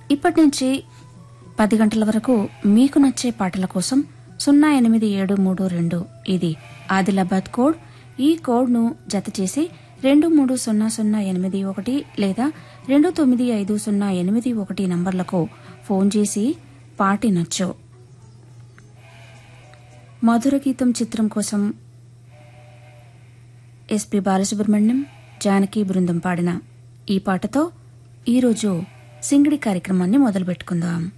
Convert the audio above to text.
ఇప్పటి నుంచి పది గంటల వరకు మీకు నచ్చే పాటల కోసం సున్నా ఎనిమిది ఏడు మూడు రెండు ఇది ఆదిలాబాద్ కోడ్ ఈ కోడ్ను జత చేసి రెండు మూడు సున్నా సున్నా ఎనిమిది ఒకటి లేదా రెండు తొమ్మిది ఐదు సున్నా ఎనిమిది ఒకటి నంబర్లకు ఫోన్ చేసి పాటి నచ్చు మధుర గీతం చిత్రం కోసం ఎస్పి బాలసుబ్రహ్మణ్యం జానకి బృందం పాడిన ఈ పాటతో ఈరోజు సింగిడి కార్యక్రమాన్ని మొదలుపెట్టుకుందాం